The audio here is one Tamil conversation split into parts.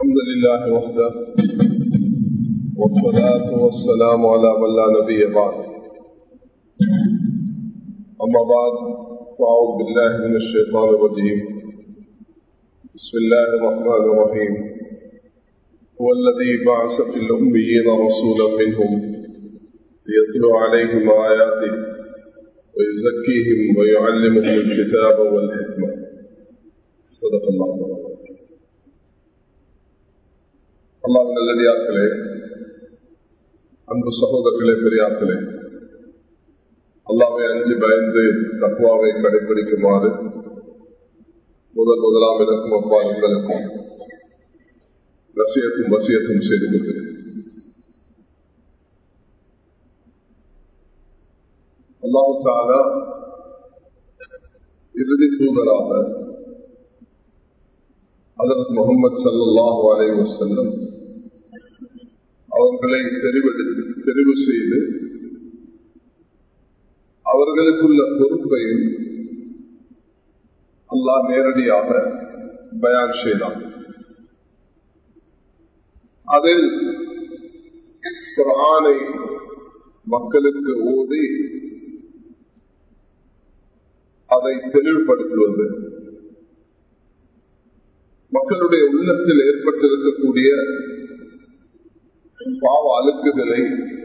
الحمد لله وحده والصلاة والسلام على من لا نبي بعد أما بعد فأعوذ بالله من الشيطان الرجيم بسم الله الرحمن الرحيم هو الذي بعث في الأميين رسولا منهم ليتلو عليهم آياته ويزكيهم ويعلمهم الكتاب والحكمة صدق الله العظيم அல்லாஹ் நல்லடியார்களே அன்பு சகோதரர்களே பெரியார்களே அல்லாவை அஞ்சு பயந்து தக்குவாவை கடைபிடிக்குமாறு முதல் முதலாம் எனக்கும் அப்பா உங்களுக்கும் ரசியத்தும் வசியத்தும் செய்து கொள்கிறேன் அல்லாஹு தாலா இறுதி தூதராக அதற்கு முகமது சல்லாஹூ அலை வசல்லம் அவர்களை தெரிவு தெரிவு செய்து அவர்களுக்குள்ள பொறுப்பையும் அல்லாஹ் நேரடியாக பயான் செய்தார் அதில் குரானை மக்களுக்கு ஓதி அதை தெளிவுபடுத்துவது மக்களுடைய உள்ளத்தில் ஏற்பட்டிருக்கக்கூடிய பாவ அழுக்குகளை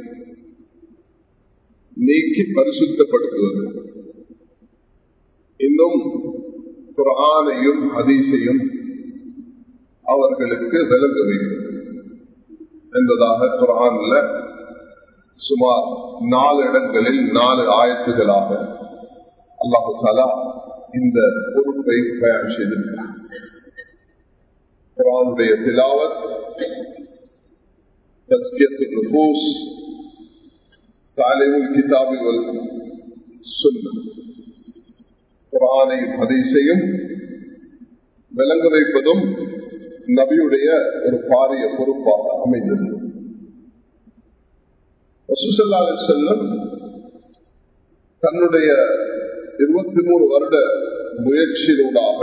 நீக்கி பரிசுத்தப்படுத்துவது இன்னும் குரானையும் ஹதீஸையும் அவர்களுக்கு விளங்க வைக்கும் என்பதாக குரான்ல சுமார் நாலு இடங்களில் நாலு ஆயத்துகளாக அல்லாஹு சாலா இந்த பொறுப்பை பயன் செய்திருக்கிறார் குரானுடைய திலாவத் تزكية النفوس تعليم الكتاب والسنة குரானையும் ஹதீஸையும் விளங்க வைப்பதும் நபியுடைய ஒரு பாரிய பொறுப்பாக அமைந்தது ரசூசல்லா செல்லம் தன்னுடைய இருபத்தி மூணு வருட முயற்சியினூடாக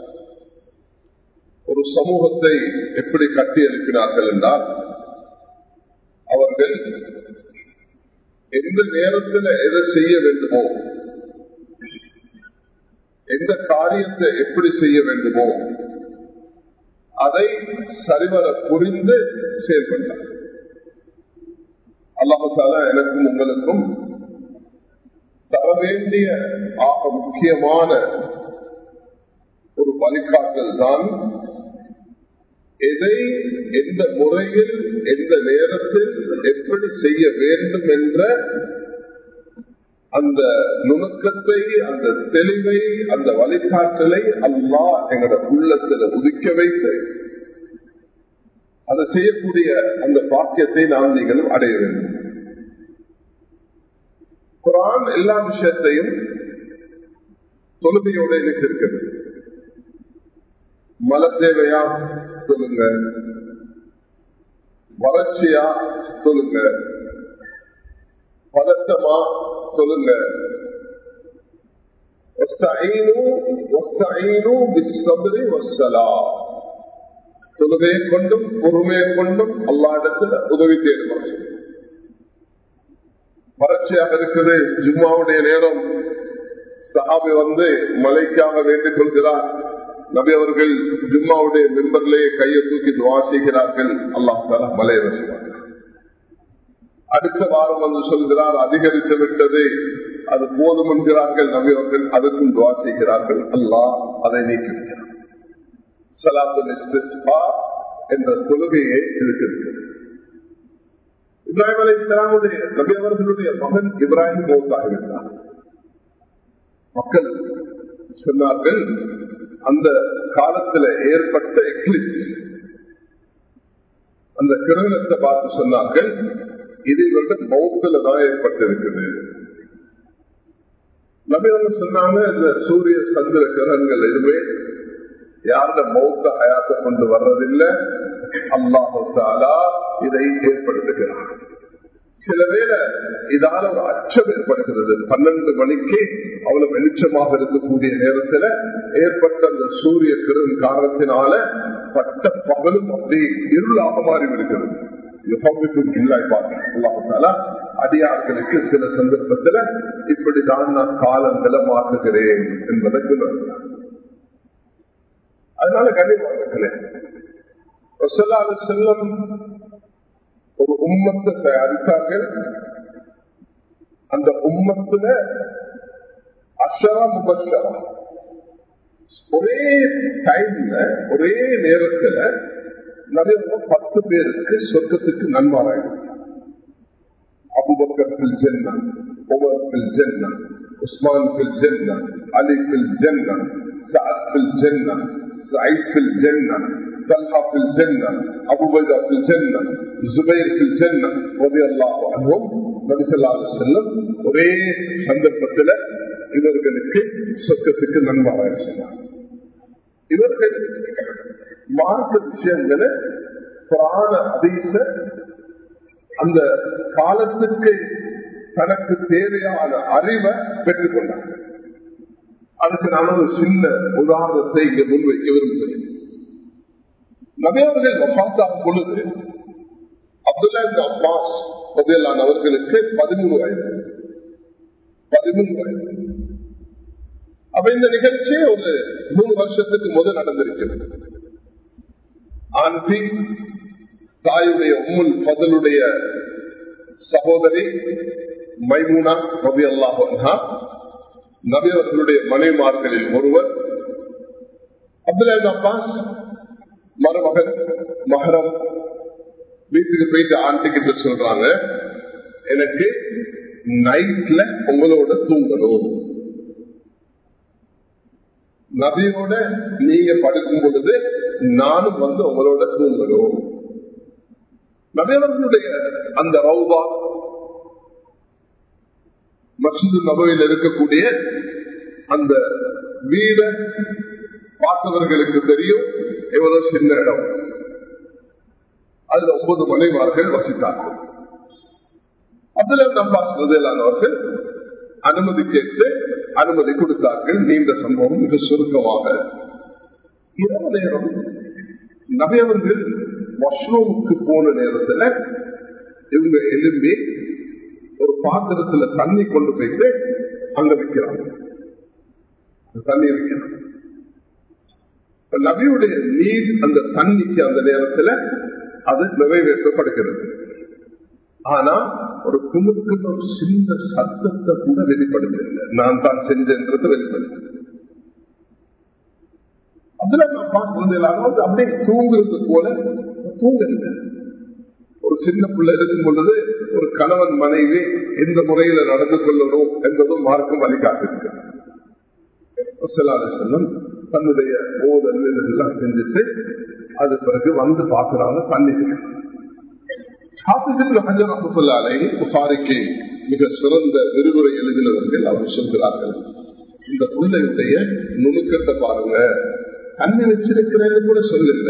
ஒரு சமூகத்தை எப்படி கட்டி எழுப்பினார்கள் என்றால் அவர்கள் எந்த நேரத்தில் எதை செய்ய வேண்டுமோ எந்த காரியத்தை எப்படி செய்ய வேண்டுமோ அதை சரிவர புரிந்து செயல்பட்டார் அல்லாமத்தால எனக்கும் உங்களுக்கும் தர வேண்டிய ஆக முக்கியமான ஒரு வழிகாட்டல் தான் எதை எந்த முறையில் எந்த நேரத்தில் எப்படி செய்ய வேண்டும் என்ற அந்த நுணுக்கத்தை அந்த தெளிவை அந்த வழிகாட்டலை அல்லா எங்களோட உள்ளத்தில் உதிக்க வைத்து அதை செய்யக்கூடிய அந்த பாக்கியத்தை நாம் நீங்களும் அடைய வேண்டும் குரான் எல்லா விஷயத்தையும் தொழுகையோட எனக்கு இருக்கிறது மல தேவையா சொல்லுங்க வறட்சியா சொல்லுங்க பதட்டமா சொல்லுங்க தொழுகையை கொண்டும் பொறுமையை கொண்டும் அல்லா இடத்துல உதவி தேடுமா வறட்சியாக இருக்குது ஜும்மாவுடைய நேரம் சஹாபி வந்து மலைக்காக வேண்டிக் கொள்கிறார் நபி அவர்கள் ஜும்மாவுடைய மெம்பர்லேயே கையை தூக்கி துவா செய்கிறார்கள் அல்லாஹ் மலையை ரசிவார்கள் அடுத்த வாரம் வந்து சொல்கிறார் அதிகரித்து விட்டது அது போதும் என்கிறார்கள் நபி அவர்கள் அதற்கும் துவா செய்கிறார்கள் அல்லாஹ் அதை நீக்கிவிட்டார் என்ற தொழுகையை இருக்கிறது இப்ராஹிம் அலி இஸ்லாமுடைய நபி அவர்களுடைய மகன் இப்ராஹிம் மௌத்தாகிவிட்டார் மக்கள் சொன்னார்கள் அந்த காலத்தில் ஏற்பட்ட எக்லிப்ஸ் அந்த கிரகணத்தை பார்த்து சொன்னார்கள் இது இவர்கள் மௌத்துல தான் ஏற்பட்டிருக்குது நபி அவங்க சொன்னாங்க இந்த சூரிய சந்திர கிரகங்கள் எதுவுமே யாருட மௌத்த ஹயாத்த கொண்டு வர்றதில்லை அல்லாஹாலா இதை ஏற்படுத்துகிறார் சில வேளை இதால ஒரு அச்சம் ஏற்படுகிறது பன்னெண்டு மணிக்கு அவ்வளவு வெளிச்சமாக இருக்கக்கூடிய நேரத்துல ஏற்பட்ட அந்த சூரிய கிரண் காரணத்தினால பட்ட பகலும் அப்படி இருளாக மாறிவிடுகிறது அடியார்களுக்கு சில சந்தர்ப்பத்தில் இப்படிதான் நான் காலங்களை மாற்றுகிறேன் என்பதை சொல்லுகிறார் அதனால கண்டிப்பாக செல்லம் ஒரு உம்மத்தை தயாரித்தார்கள் அந்த உம்மத்துல அஷரா முபஷரா ஒரே டைம்ல ஒரே நேரத்துல நிறைய பத்து பேருக்கு சொர்க்கத்துக்கு நன்மாராயிடும் அபுபக்கர் பில் ஜென்னா உமர் பில் ஜென்னா உஸ்மான் பில் ஜென்னா அலி பில் ஜென்னா சாத் பில் ஜென்னா سعيد في الجنة طلحة في الجنة أبو بكر في الجنة زبير في الجنة رضي الله عنهم நபி சொல்லா செல்லம் ஒரே சந்தர்ப்பத்தில் இவர்களுக்கு சொர்க்கத்துக்கு நன்மாராய சொன்னார் இவர்கள் மார்க்க விஷயங்களை புராண அதீச அந்த காலத்துக்கு தனக்கு தேவையான அறிவை பெற்றுக் கொண்டார் அதுக்கு நான் ஒரு சின்ன உதாரணத்தை இங்க முன்வைக்க விரும்புகிறேன் நபியவர்கள் வஃத்தாகும் பொழுது அப்துல்லா அப்பாஸ் பதிலான அவர்களுக்கு பதிமூணு வயது பதிமூணு வயது அப்ப இந்த நிகழ்ச்சி ஒரு மூணு வருஷத்துக்கு முதல் நடந்திருக்கிறது ஆண்டி தாயுடைய உம்முல் பதலுடைய சகோதரி மைமூனா ரபி அல்லாஹா நபி அவர்களுடைய மனைமார்களில் ஒருவர் அப்துல்லா அப்பாஸ் மருமகன் மகரம் வீட்டுக்கு போயிட்டு ஆண்டி கிட்ட சொல்றாங்க எனக்கு நைட்ல உங்களோட தூங்கணும் நபியோட நீங்க படுக்கும் பொழுது நானும் வந்து உங்களோட தூங்கணும் நபியவர்களுடைய அந்த ரவுபா மசூது நபையில் இருக்கக்கூடிய அந்த வீட பார்த்தவர்களுக்கு தெரியும் எவ்வளவு சின்ன இடம் அதுல ஒன்பது மனைவார்கள் வசித்தார்கள் அப்துல்லா அப்பாஸ் முதலானவர்கள் அனுமதி கேட்டு அனுமதி கொடுத்தார்கள் நீண்ட சம்பவம் மிக சுருக்கமாக இரவு நேரம் நகையவர்கள் வாஷ்ரூமுக்கு போன நேரத்துல இவங்க எழும்பி ஒரு பாத்திரத்துல தண்ணி கொண்டு போயிட்டு அங்க வைக்கிறாங்க தண்ணி வைக்கிறாங்க நபியுடைய நீர் அந்த தண்ணிக்கு அந்த நேரத்துல அது நிறைவேற்றப்படுகிறது ஆனா ஒரு குமுக்கு ஒரு சின்ன சத்தத்தை கூட வெளிப்படுத்தவில்லை நான் தான் செஞ்சேன்றது வெளிப்படுத்த அப்படியே தூங்குறது போல தூங்கல ஒரு சின்ன பிள்ளை இருக்கும் பொழுது ஒரு கணவன் மனைவி எந்த முறையில நடந்து கொள்ளணும் என்பதும் மார்க்கம் வழிகாட்டிருக்கு செல்லும் தன்னுடைய ஓதல் எல்லாம் செஞ்சுட்டு அது பிறகு வந்து பாக்குறாங்க பண்ணிட்டு புகாரிக்கு மிக சிறந்த விரிவுரை எழுதினவர்கள் அவர் சொல்கிறார்கள் இந்த பிள்ளையுடைய நுணுக்கத்தை பாருங்க தண்ணி வச்சிருக்கிறேன்னு கூட சொல்லுங்க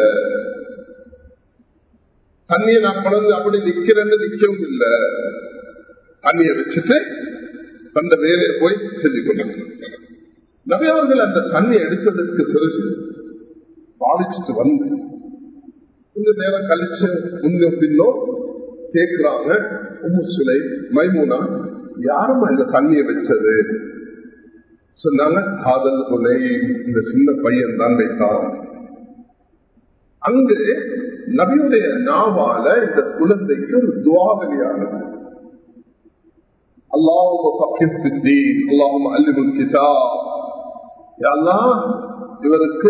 தண்ணியை நான் கொண்டு அப்படி நிக்கிறேன்னு நிக்கவும் இல்லை தண்ணியை வச்சுட்டு அந்த வேலையை போய் செஞ்சு கொண்டாங்க நிறையவர்கள் அந்த தண்ணியை எடுத்ததற்கு பிறகு பாதிச்சுட்டு வந்து கொஞ்ச நேரம் கழிச்சு முன்னோ பின்னோ கேட்கிறாங்க உம்மு சுலை மைமூனா யாரும் இந்த தண்ணியை வச்சது சொன்னாங்க காதல் கொலை இந்த சின்ன பையன் தான் வைத்தான் அங்கு நபியுடைய நாவால இந்த குழந்தைக்கு ஒரு துவாவலியானது இவருக்கு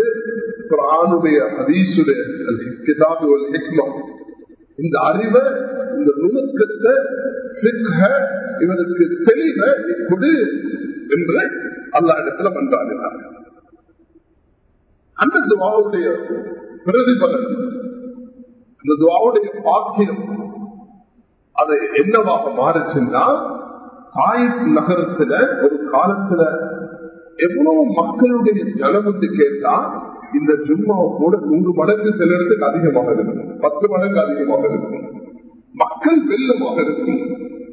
இந்த அறிவை இந்த நுணுக்கத்தை இவருக்கு தெளிவை கொடு என்று அல்லா இடத்துல மன்றாடினார் அந்த துவாவுடைய பிரதிபலன் அந்த துவாவுடைய பாக்கியம் அது என்னவாக மாறுச்சுன்னா தாயிப் நகரத்துல ஒரு காலத்துல எவ்வளவு மக்களுடைய ஜனமுத்து கேட்டா இந்த ஜும்மாவை கூட நூறு மடங்கு சில இடத்துக்கு அதிகமாக இருக்கும் பத்து மடங்கு அதிகமாக இருக்கும் மக்கள் வெள்ளமாக இருக்கும்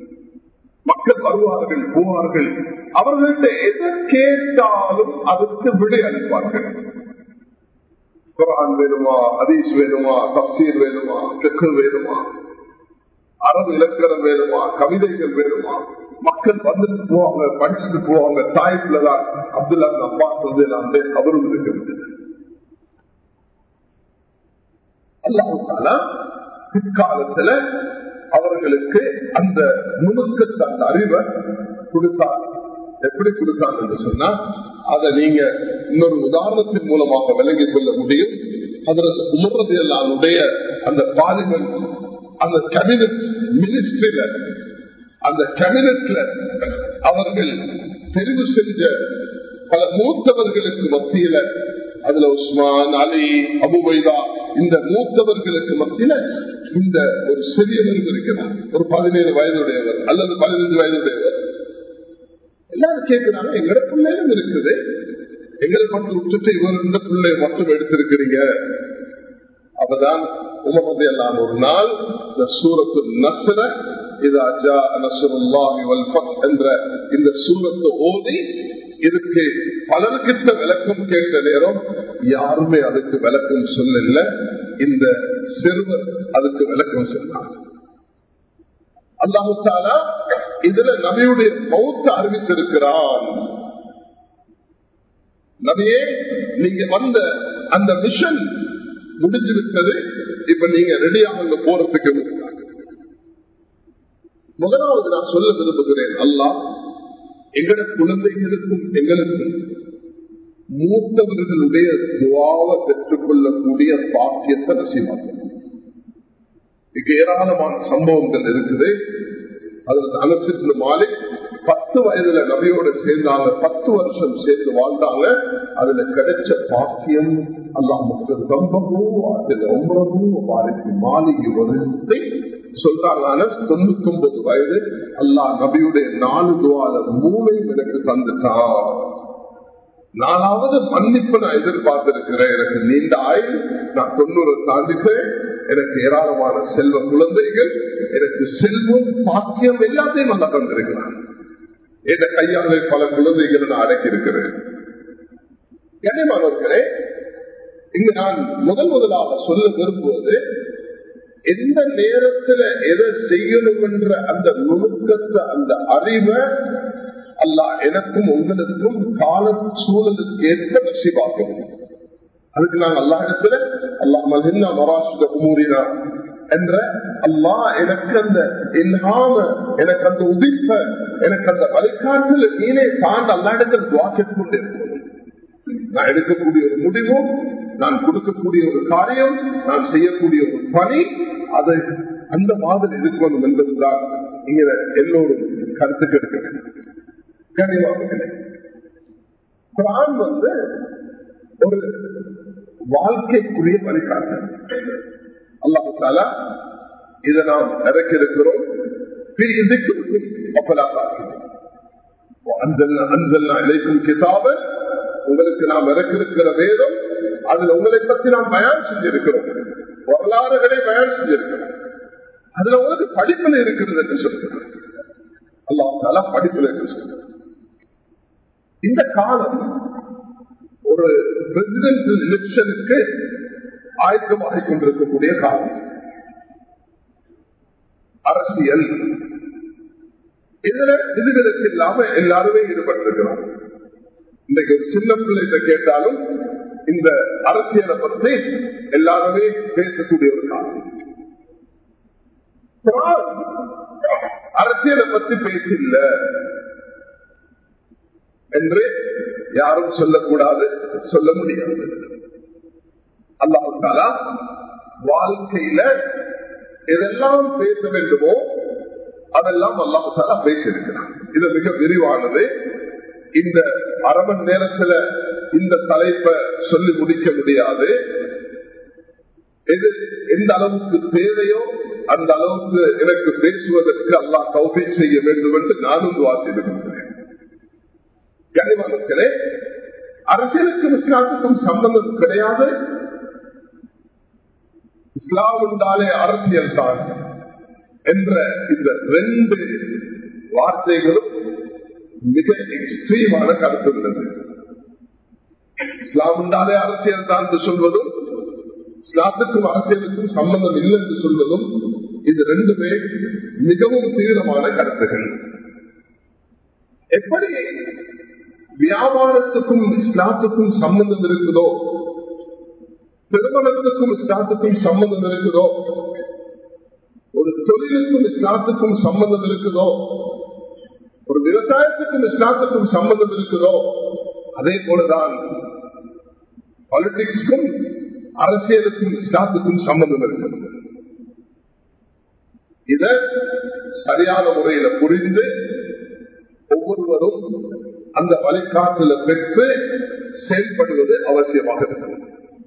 மக்கள் வருவார்கள் போவார்கள் அவர்கள்ட்ட எதை கேட்டாலும் அதுக்கு விடை அளிப்பார்கள் குரான் வேணுமா ஹதீஸ் வேணுமா தப்சீர் வேணுமா தெற்கு வேணுமா அரபு இலக்கணம் வேணுமா கவிதைகள் வேணுமா மக்கள் வந்துட்டு போவாங்க படிச்சுட்டு போவாங்க தாய்ப்புல தான் அப்துல்லா அப்பா வந்து நான் அவரும் இருக்கிறது அல்லாஹால பிற்காலத்துல அவர்களுக்கு அந்த நுணுக்கத்தை அந்த அறிவை கொடுத்தார் எப்படி கொடுத்தாங்க என்று சொன்னா அதை நீங்க இன்னொரு உதாரணத்தின் மூலமாக விளங்கிக் கொள்ள முடியும் அதற்கு உமர்றது எல்லாருடைய அந்த பார்லிமெண்ட் அந்த கேபினட் மினிஸ்ட்ரியில அந்த கேபினட்ல அவர்கள் தெரிவு செஞ்ச பல மூத்தவர்களுக்கு மத்தியில அதுல உஸ்மான் அலி அபுபைதா இந்த மூத்தவர்களுக்கு மத்தியில இந்த ஒரு சிறியவரும் இருக்கிறார் ஒரு பதினேழு வயதுடையவர் அல்லது பதினைந்து வயதுடையவர் எல்லாரும் கேட்கிறாங்க எங்கட பிள்ளைகளும் இருக்குது எங்களை மட்டும் விட்டுட்டு இவர் இந்த பிள்ளைய மட்டும் எடுத்திருக்கிறீங்க அப்பதான் உமரது எல்லாம் ஒரு நாள் இந்த சூரத்து நசர என்ற இந்த சூரத்தை ஓதி இதுக்கு பலர்கிட்ட விளக்கம் கேட்ட நேரம் யாருமே அதுக்கு விளக்கம் சொல்லல இந்த சிறுவர் அதுக்கு விளக்கம் சொன்னார் அல்லாஹாலா இதுல நபியுடைய மௌத்த அறிவித்திருக்கிறான் நபியே நீங்க வந்த அந்த மிஷன் முடிஞ்சு விட்டது இப்ப நீங்க ரெடியாக போறதுக்கு முதலாவது நான் சொல்ல விரும்புகிறேன் அல்லா எங்கட குழந்தைகளுக்கும் எங்களுக்கும் மூத்தவர்களுடைய துவாவை பெற்றுக் கொள்ளக்கூடிய பாக்கியத்தை நசிவாக்கும் மிக ஏராளமான சம்பவங்கள் இருக்குது அதுல அனசித்து மாலிக் பத்து வயதுல நபியோட சேர்ந்தாங்க பத்து வருஷம் சேர்ந்து வாழ்ந்தாங்க அதுல கிடைச்ச பாக்கியம் அல்லாஹ் மக்கள் ரொம்பவும் அதுல ரொம்பவும் பாதிக்கு மாளிகை வருஷத்தை சொல்றாங்க தொண்ணூத்தி ஒன்பது வயது அல்லாஹ் நபியுடைய நாலு துவால மூளையும் எனக்கு தந்துட்டான் நாலாவது மன்னிப்பு நான் எதிர்பார்த்திருக்கிறேன் எனக்கு நீண்ட ஆயுள் நான் தொண்ணூறு தாண்டிட்டேன் எனக்கு ஏராளமான செல்வ குழந்தைகள் எனக்கு செல்வம் பாக்கியம் எல்லாத்தையும் நல்லா தந்திருக்கிறான் என் கையாலே பல குழந்தைகளை நான் அடக்கி இருக்கிறேன் கண்ணியமானவர்களே இங்கு நான் முதல் முதலாக சொல்ல விரும்புவது எந்த நேரத்துல எதை செய்யணும் என்ற அந்த நுணுக்கத்தை அந்த அறிவை அல்லா எனக்கும் உங்களுக்கும் கால சூழலுக்கு ஏற்ப நசிவாக்கணும் அதுக்கு நாங்கள் அல்லா இடத்துல அல்லா மகிழ்னா மராசுட உமூரினா என்ற அல்லா எனக்கு அந்த இல்லாம எனக்கு அந்த உதிப்ப எனக்கு அந்த வழிகாட்டில் நீனே தாண்ட அல்லா இடத்தில் துவாக்கிக் கொண்டு நான் எடுக்கக்கூடிய ஒரு முடிவும் நான் கொடுக்கக்கூடிய ஒரு காரியம் நான் செய்யக்கூடிய ஒரு பணி அதை அந்த மாதிரி இருக்கணும் என்பதுதான் இங்க எல்லோரும் கருத்துக்கு எடுக்க வேண்டும் கனிவார்களே குரான் வந்து ஒரு வாழ்க்கைக்குரிய வழிகாட்டு அல்லாஹால இதை நாம் இறக்கிருக்கிறோம் உங்களுக்கு நாம் இறக்கிருக்கிற வேதம் அதுல உங்களை பத்தி நாம் பயன் செஞ்சிருக்கிறோம் வரலாறுகளை பயன் செஞ்சிருக்கிறோம் அதுல உங்களுக்கு படிப்பில் இருக்கிறது என்று சொல்லுகிறேன் அல்லாஹால படிப்பில் என்று சொல்லுகிறேன் இந்த காலம் ஒரு பிரசிடென்சியல் எலெக்ஷனுக்கு ஆயத்தமாக கொண்டிருக்கக்கூடிய காலம் அரசியல் இதுல விதிவிலக்கு இல்லாம எல்லாருமே ஈடுபட்டிருக்கிறோம் இன்றைக்கு ஒரு சின்ன பிள்ளைகிட்ட கேட்டாலும் இந்த அரசியலை பற்றி எல்லாருமே பேசக்கூடிய ஒரு காலம் அரசியலை பத்தி பேசில்ல என்று யாரும் சொல்லக்கூடாது சொல்ல முடியாது அல்லாஹாலா வாழ்க்கையில எதெல்லாம் பேச வேண்டுமோ அதெல்லாம் அல்லாஹாலா பேசியிருக்கிறான் இது மிக விரிவானது இந்த அரை மணி நேரத்துல இந்த தலைப்பை சொல்லி முடிக்க முடியாது எது எந்த அளவுக்கு தேவையோ அந்த அளவுக்கு எனக்கு பேசுவதற்கு அல்லாஹ் தௌபை செய்ய வேண்டும் என்று நானும் வாசியிருக்கிறேன் கனிமனத்திலே அரசியலுக்கும் இஸ்லாத்துக்கும் சம்பந்தம் கிடையாது இஸ்லாம் என்றாலே அரசியல் தான் என்ற இந்த ரெண்டு வார்த்தைகளும் மிக எக்ஸ்ட்ரீமான கருத்து உள்ளது இஸ்லாம் என்றாலே அரசியல் தான் என்று சொல்வதும் இஸ்லாத்துக்கும் அரசியலுக்கும் சம்பந்தம் இல்லை என்று சொல்வதும் இது ரெண்டுமே மிகவும் தீவிரமான கருத்துகள் எப்படி வியாபாரத்துக்கும் இஸ்லாத்துக்கும் சம்பந்தம் இருக்குதோ திருமணத்துக்கும் இஸ்லாத்துக்கும் சம்பந்தம் இருக்குதோ ஒரு தொழிலுக்கும் இஸ்லாத்துக்கும் சம்பந்தம் இருக்குதோ ஒரு விவசாயத்துக்கும் இஸ்லாத்துக்கும் சம்பந்தம் இருக்குதோ அதே போலதான் பாலிடிக்ஸ்க்கும் அரசியலுக்கும் இஸ்லாத்துக்கும் சம்பந்தம் இருக்கிறது இத சரியான முறையில புரிந்து ஒவ்வொருவரும் அந்த வழிகாட்டுல பெற்று செயல்படுவது அவசியமாக இருக்கிறது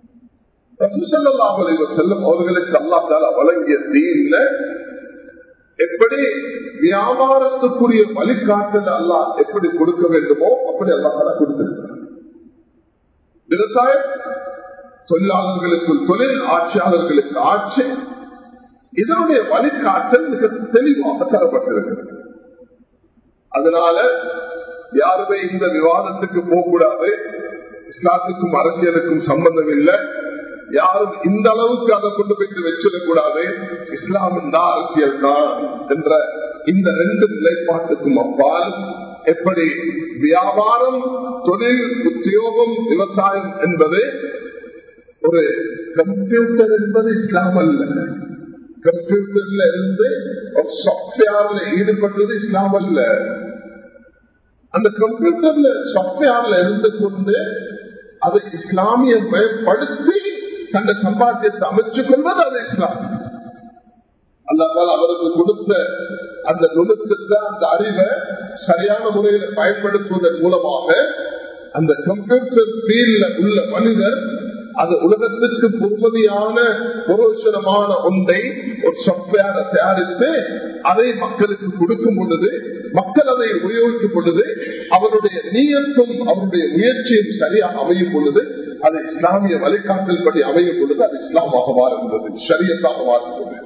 செல்லும் அவர்களுக்கு அல்லாத்தால வழங்கிய தீன்ல எப்படி வியாபாரத்துக்குரிய வழிகாட்டல் அல்லா எப்படி கொடுக்க வேண்டுமோ அப்படி அல்லாத்தால கொடுத்திருக்கிறார் விவசாயம் தொழிலாளர்களுக்கு தொழில் ஆட்சியாளர்களுக்கு ஆட்சி இதனுடைய வழிகாட்டல் மிக தெளிவாக தரப்பட்டிருக்கிறது அதனால யாருமே இந்த விவாதத்துக்கு போகக்கூடாது இஸ்லாத்துக்கும் அரசியலுக்கும் சம்பந்தம் இல்லை யாரும் இந்த அளவுக்கு அதை கொண்டு போயிட்டு வச்சிடக்கூடாது இஸ்லாம் தான் அரசியல் தான் என்ற இந்த ரெண்டு நிலைப்பாட்டுக்கும் அப்பால் எப்படி வியாபாரம் தொழில் உத்தியோகம் விவசாயம் என்பது ஒரு கம்ப்யூட்டர் என்பது இஸ்லாம் அல்ல கம்ப்யூட்டர்ல இருந்து ஒரு சாப்ட்வேர்ல ஈடுபட்டது இஸ்லாம் அல்ல அந்த கம்ப்யூட்டர்ல சாப்ட்வேர்ல இருந்து கொண்டு அதை இஸ்லாமிய பயன்படுத்தி தந்த சம்பாத்தியத்தை அமைச்சுக் கொள்வது அது இஸ்லாம் அல்லாத்தால் அவருக்கு கொடுத்த அந்த நுணுக்கத்தை அந்த அறிவை சரியான முறையில பயன்படுத்துவதன் மூலமாக அந்த கம்ப்யூட்டர் ஃபீல்ட்ல உள்ள மனிதர் அது உலகத்திற்கு பொறுமதியான புரோஷனமான ஒன்றை ஒரு சாப்ட்வேரை தயாரித்து அதை மக்களுக்கு கொடுக்கும் பொழுது மக்கள் அதை உபயோகிக்கும் பொழுது அவருடைய நீயத்தும் அவருடைய முயற்சியும் சரியாக அமையும் பொழுது அது இஸ்லாமிய வழிகாட்டல் படி அமையும் பொழுது அது இஸ்லாமாக மாறுகிறது சரியத்தாக மாறுகிறது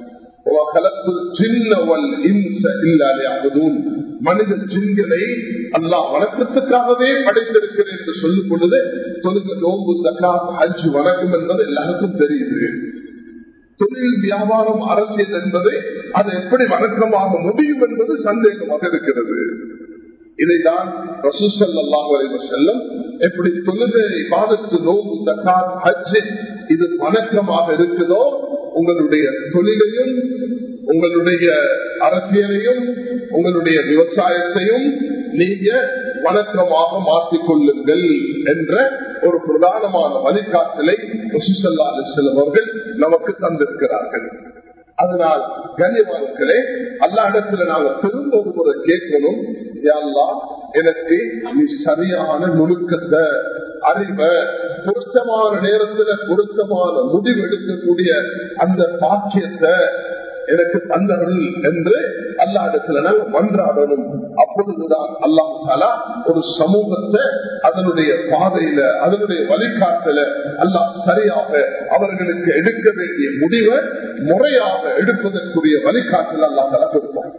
மனித ஜின்களை அல்லா வணக்கத்துக்காகவே படைத்திருக்கிறேன் என்று சொல்லும் பொழுது தொழுக நோம்பு சக்காத் அஞ்சு வணக்கம் என்பது எல்லாருக்கும் தெரியுது தொழில் வியாபாரம் அரசியல் என்பது அது எப்படி வணக்கமாக முடியும் என்பது சந்தேகமாக இருக்கிறது இதைதான் செல்லும் எப்படி தொழுகை பாதத்து நோம்பு தக்காத் ஹஜ் இது வணக்கமாக இருக்குதோ உங்களுடைய தொழிலையும் உங்களுடைய அரசியலையும் உங்களுடைய விவசாயத்தையும் நீங்க வணக்கமாக மாற்றிக் கொள்ளுங்கள் என்ற ஒரு பிரதானமான வழிகாட்டலை அவர்கள் நமக்கு தந்திருக்கிறார்கள் அதனால் கண்ணியமானே அல்லா இடத்துல நாங்க திரும்ப ஒரு முறை கேட்கணும் யாழ்லா எனக்கு நீ சரியான நுணுக்கத்தை அறிவை பொருத்தமான நேரத்துல பொருத்தமான முடிவு எடுக்கக்கூடிய அந்த பாக்கியத்தை எனக்கு தந்தவர்கள் என்று அல்லா இடத்துல நாங்கள் மன்றாடணும் அப்பொழுதுதான் அல்லாஹ் சாலா ஒரு சமூகத்தை அதனுடைய பாதையில அதனுடைய வழிகாட்டல அல்லாஹ் சரியாக அவர்களுக்கு எடுக்க வேண்டிய முடிவை முறையாக எடுப்பதற்குரிய வழிகாட்டல் அல்லா தலா கொடுப்பார்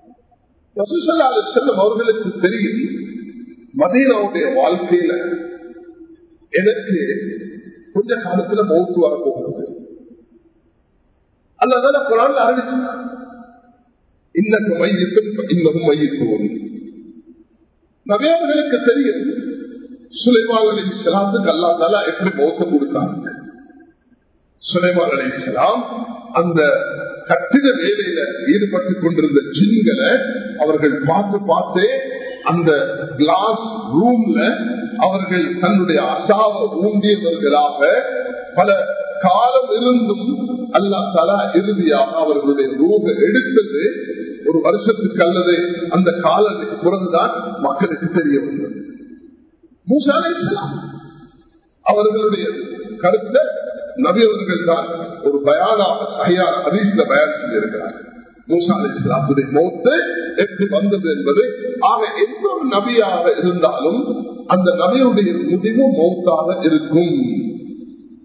செல்லும் அவர்களுக்கு தெரியும் மதீனாவுடைய வாழ்க்கையில எனக்கு கொஞ்ச காலத்துல மௌத்து வரப்போகிறது அல்லதான குரான் அறிவிச்சிருக்காங்க இன்னக்கு மையத்தும் இன்னமும் மையத்துவம் நவையவர்களுக்கு தெரியும் சுலைமான் அலி இஸ்லாத்துக்கு அல்லா தாலா எப்படி மௌத்த கொடுத்தாங்க சுலைமான் அலி இஸ்லாம் அந்த கட்டிட வேலையில ஈடுபட்டுக் கொண்டிருந்த ஜின்களை அவர்கள் பார்த்து பார்த்தே அந்த கிளாஸ் ரூம்ல அவர்கள் தன்னுடைய அசாவ ஊண்டியவர்களாக பல காலம் இருந்தும் அல்லா தலா இறுதியாக அவர்களுடைய ரூப எடுத்தது ஒரு வருஷத்துக்கு அல்லது அந்த காலத்துக்கு பிறகுதான் மக்களுக்கு தெரிய வந்தது மூசாலை அவர்களுடைய கருத்தை நபியவர்கள் தான் ஒரு பயானாக சரியா அதிர்ஷ்ட பயன் செஞ்சிருக்கிறார் மூசா அலி இஸ்லாத்துடைய மௌத்து எப்படி வந்தது என்பது ஆக எந்த ஒரு நபியாக இருந்தாலும் அந்த நபியுடைய முடிவு மௌத்தாக இருக்கும்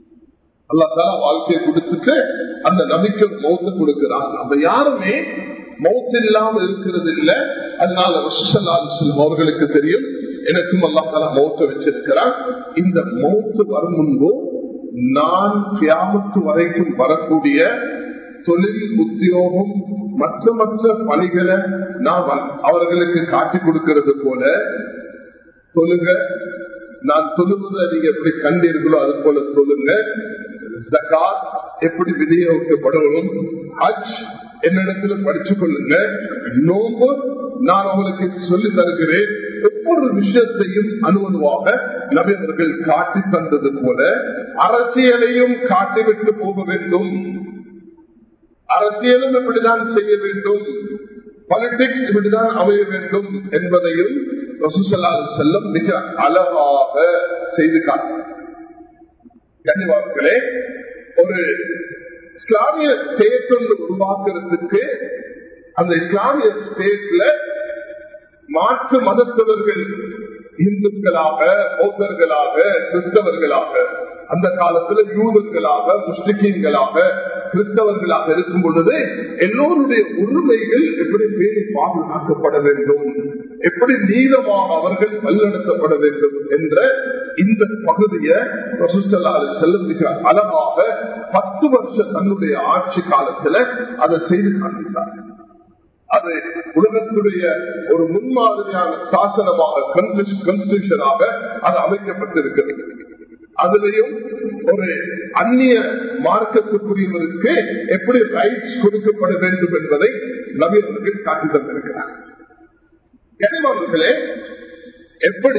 அல்லா தாலா வாழ்க்கையை கொடுத்துட்டு அந்த நபிக்கு மௌத்து கொடுக்கிறார் நம்ம யாருமே மௌத் இல்லாம இருக்கிறது இல்ல அதனால ரசூசல்லாஹு செல்லும் அவர்களுக்கு தெரியும் எனக்கும் அல்லா தாலா மௌத்த வச்சிருக்கிறான் இந்த மௌத்து வரும் முன்பு நான் தியாகத்து வரைக்கும் வரக்கூடிய தொழில் உத்தியோகம் மற்ற மற்ற பணிகளை நான் அவர்களுக்கு காட்டி கொடுக்கிறது போல தொழுங்க நான் சொல்லுவதை நீங்க எப்படி கண்டீர்களோ அது போல சொல்லுங்க ஜகாத் எப்படி விநியோகிக்கப்படணும் ஹஜ் என்னிடத்துல படிச்சு கொள்ளுங்க நோம்பு நான் உங்களுக்கு சொல்லி தருகிறேன் ஒவ்வொரு விஷயத்தையும் அணுவணுவாக நபியவர்கள் காட்டி தந்தது போல அரசியலையும் காட்டிவிட்டு போக வேண்டும் அரசியலும் இப்படிதான் செய்ய வேண்டும் பாலிடிக்ஸ் இப்படிதான் அமைய வேண்டும் என்பதையும் செல்லம் மிக அழகாக செய்து காட்டினார் கன்னிவார்களே ஒரு இஸ்லாமிய ஸ்டேட் ஒன்று உருவாக்குறதுக்கு அந்த இஸ்லாமிய ஸ்டேட்ல மாற்று மதத்தவர்கள் இந்துக்களாக பௌத்தர்களாக கிறிஸ்தவர்களாக அந்த காலத்துல யூதர்களாக முஸ்லிம்களாக கிறிஸ்தவர்களாக இருக்கும் பொழுது எல்லோருடைய உரிமைகள் எப்படி பேணி பாதுகாக்கப்பட வேண்டும் எப்படி நீளமாக அவர்கள் வழிநடத்தப்பட வேண்டும் என்ற இந்த பகுதியை செல்லும் மிக அழகாக பத்து வருஷம் தன்னுடைய ஆட்சி காலத்துல அதை செய்து காண்பித்தார்கள் அது உலகத்துடைய ஒரு முன்மாதிரியான சாசனமாக கான்ஸ்டியூஷனாக அது அமைக்கப்பட்டிருக்கிறது அதுலயும் ஒரு அந்நிய மார்க்கத்துக்குரியவருக்கு எப்படி ரைட்ஸ் கொடுக்கப்பட வேண்டும் என்பதை நவீனர்கள் காட்டி தந்திருக்கிறார் கனிமார்களே எப்படி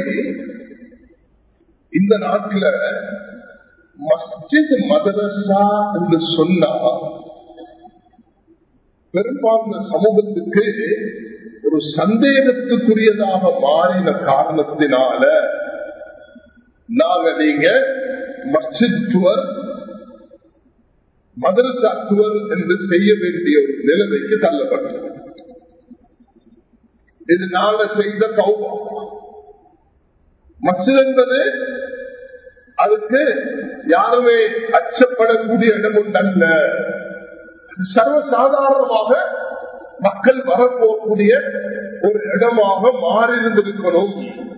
இந்த நாட்டில் மஸ்ஜித் மதரசா என்று சொன்னா பெரும்பான்மை சமூகத்துக்கு ஒரு சந்தேகத்துக்குரியதாக மாறின காரணத்தினால நாங்க நீங்க மஸ்ஜித் துவர் மதரசா துவர் என்று செய்ய வேண்டிய ஒரு நிலைமைக்கு தள்ளப்பட்டது இது நாங்க செய்த கௌபா மஸ்ஜித் என்பது அதுக்கு யாருமே அச்சப்படக்கூடிய இடம் ஒன்றல்ல சர்வசாதாரணமாக மக்கள் வரப்போகக்கூடிய ஒரு இடமாக மாறியிருந்திருக்கணும்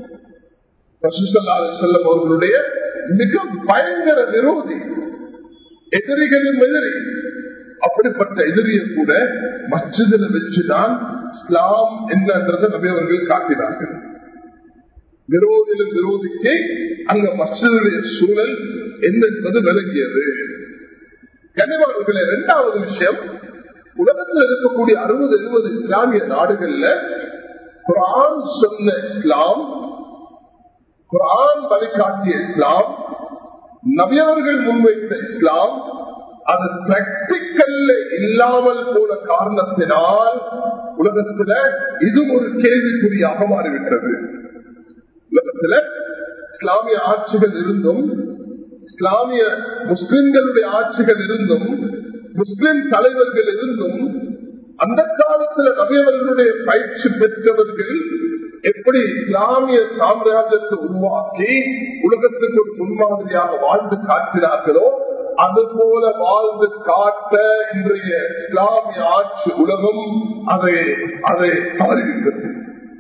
செல்லம் அவர்களுடைய மிக பயங்கர விரோதி எதிரிகளின் எதிரி அப்படிப்பட்ட எதிரியை கூட மஸ்ஜிதில் வச்சுதான் இஸ்லாம் என்னன்றதை நபி அவர்கள் காட்டினார்கள் விரோதிலும் விரோதிக்கு அங்க மஸ்ஜிதுடைய சூழல் என்ன என்பது விளங்கியது கனிவாளர்களே இரண்டாவது விஷயம் உலகத்தில் இருக்கக்கூடிய அறுபது எழுபது இஸ்லாமிய நாடுகள்ல குரான் சொன்ன இஸ்லாம் குரான் வழிகாட்டிய இஸ்லாம் நபியவர்கள் முன்வைத்த இஸ்லாம் அது பிராக்டிக்கல்ல இல்லாமல் போன காரணத்தினால் உலகத்துல இது ஒரு கேள்விக்குறியாக மாறிவிட்டது உலகத்துல இஸ்லாமிய ஆட்சிகள் இருந்தும் இஸ்லாமிய முஸ்லிம்களுடைய ஆட்சிகள் இருந்தும் முஸ்லிம் தலைவர்கள் இருந்தும் அந்த காலத்துல நபியவர்களுடைய பயிற்சி பெற்றவர்கள் எப்படி இஸ்லாமிய சாம்ராஜ்யத்தை உருவாக்கி உலகத்துக்கு ஒரு முன்மாதிரியாக வாழ்ந்து காட்டினார்களோ அது போல வாழ்ந்து காட்ட இன்றைய இஸ்லாமிய ஆட்சி உலகம் அதை அதை தவறிவிட்டது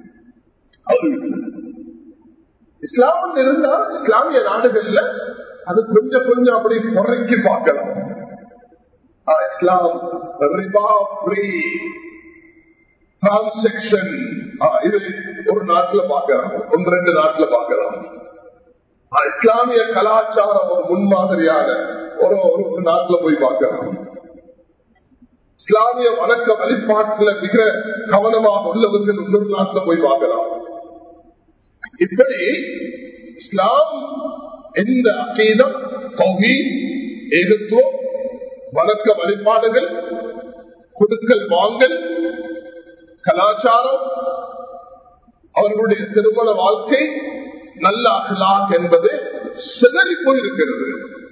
இஸ்லாமில் இருந்தால் இஸ்லாமிய நாடுகள்ல அது கொஞ்சம் கொஞ்சம் அப்படி குறைக்கி பார்க்கலாம் இஸ்லாம் ரிபா ஃப்ரீ டிரான்சாக்சன் இது ஒரு நாட்டுல பார்க்கலாம் ஒன்று ரெண்டு நாட்டுல பார்க்கலாம் இஸ்லாமிய கலாச்சாரம் ஒரு முன்மாதிரியான ஒரு ஒரு நாட்டுல போய் பார்க்கலாம் இஸ்லாமிய வணக்க வழிபாட்டுல மிக கவனமாக உள்ளவர்கள் இன்னொரு நாட்டுல போய் பார்க்கலாம் இப்படி இஸ்லாம் எந்த அகீதம் கௌகி ஏகத்துவம் வணக்க வழிபாடுகள் கொடுக்கல் வாங்கல் கலாச்சாரம் அவர்களுடைய திருமண வாழ்க்கை நல்ல அகலாக் என்பது சிதறி போயிருக்கிறது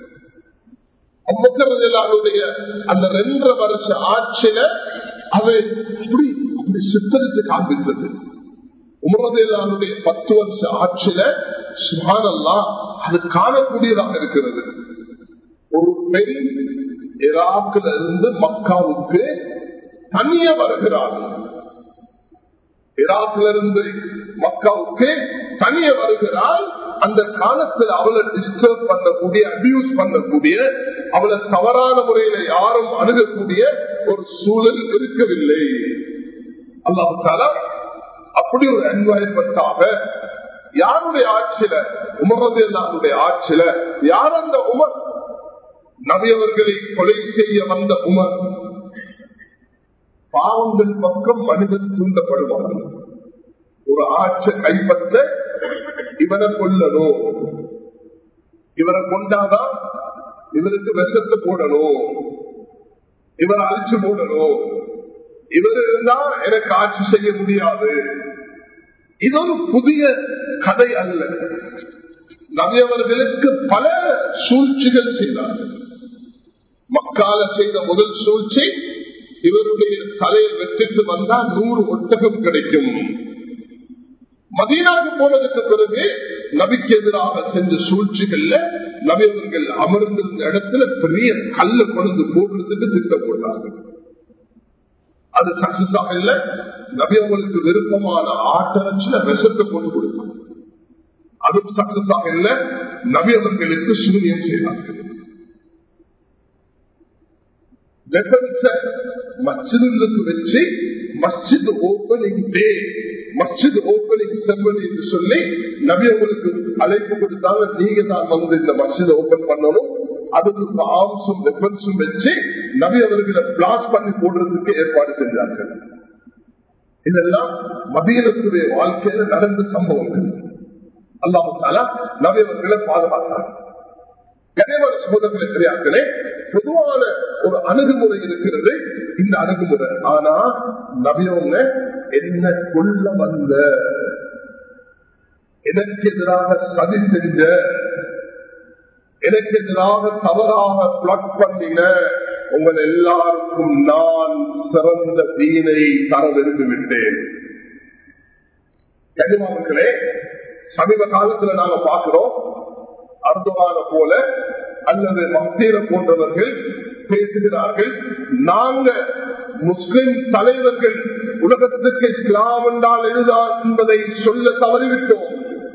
அம்மக்கருடைய அந்த ரெண்டரை வருஷ ஆட்சியில அதை அப்படி அப்படி சித்தரித்து காண்பித்தது உமரதையிலானுடைய பத்து வருஷ ஆட்சியில சுகானல்லா அது காணக்கூடியதாக இருக்கிறது ஒரு பெண் ஈராக்கில் இருந்து மக்காவுக்கு தனிய வருகிறார் ஈராக்கிலிருந்து மக்காவுக்கு தனிய வருகிறாள் அந்த காலத்தில் அவளை டிஸ்டர்ப் பண்ணக்கூடிய அபியூஸ் பண்ணக்கூடிய அவளை தவறான முறையில யாரும் அணுகக்கூடிய ஒரு சூழல் இருக்கவில்லை அல்லாஹால அப்படி ஒரு என்வாயன்மெண்டாக யாருடைய ஆட்சியில உமரது எல்லாருடைய ஆட்சியில யார் அந்த உமர் நபியவர்களை கொலை செய்ய வந்த உமர் பாவங்கள் பக்கம் மனிதன் தூண்டப்படுவார்கள் ஒரு ஆட்சி கைப்பற்ற இவனை கொல்லணும் இவரை கொண்டாதான் இவருக்கு விஷத்தை போடணும் இவரை அழிச்சு போடணும் இவர் இருந்தா எனக்கு ஆட்சி செய்ய முடியாது இது ஒரு புதிய கதை அல்ல நவியவர்களுக்கு பல சூழ்ச்சிகள் செய்தார்கள் மக்கால செய்த முதல் சூழ்ச்சி இவருடைய தலையை வெற்றிட்டு வந்தா நூறு ஒட்டகம் கிடைக்கும் மதீனாவுக்கு போனதுக்கு பிறகு நபிக்கு எதிராக செஞ்ச சூழ்ச்சிகள்ல நபியவர்கள் அமர்ந்திருந்த இடத்துல பெரிய கல்ல கொண்டு போடுறதுக்கு திட்டம் போட்டார்கள் அது சக்சஸ் ஆக இல்ல நபியவங்களுக்கு விருப்பமான ஆட்டரச்சில விஷத்தை போட்டு கொடுத்தாங்க அதுவும் சக்சஸ் ஆக இல்ல நபியவர்களுக்கு சூரியம் செய்தார்கள் மஸ்ஜிதுக்கு வச்சு மஸ்ஜித் ஓபனிங் டே மஸ்ஜித் ஓபனிங் செம்மன் என்று சொல்லி நபி உங்களுக்கு அழைப்பு கொடுத்தாங்க நீங்க தான் வந்து இந்த மஸ்ஜித் ஓபன் பண்ணணும் அதுக்கு ஆர்ம்ஸும் வெப்பன்ஸும் வச்சு நபி அவர்களை பிளாஸ் பண்ணி போடுறதுக்கு ஏற்பாடு செஞ்சார்கள் இதெல்லாம் மதியத்துடைய வாழ்க்கையில நடந்த சம்பவங்கள் அல்லாமத்தால நபி அவர்களை பாதுகாத்தாங்க கனிமன சமூகத்தில் பெரியார்களே பொதுவான ஒரு அணுகுமுறை இருக்கிறது இந்த அணுகுமுறை ஆனா நபியவங்க என்ன கொள்ள வந்த எனக்கு எதிராக சதி செஞ்ச எனக்கு எதிராக தவறாக பிளட் பண்ணின உங்கள் எல்லாருக்கும் நான் சிறந்த தீனை தர விரும்பிவிட்டேன் கனிமாவர்களே சமீப காலத்துல நாங்க பார்க்கிறோம் அர்துவான போல அல்லது மக்தீர போன்றவர்கள் பேசுகிறார்கள் நாங்க முஸ்லிம் தலைவர்கள் உலகத்துக்கு இஸ்லாம் என்றால் எதுதான் என்பதை சொல்ல தவறிவிட்டோம்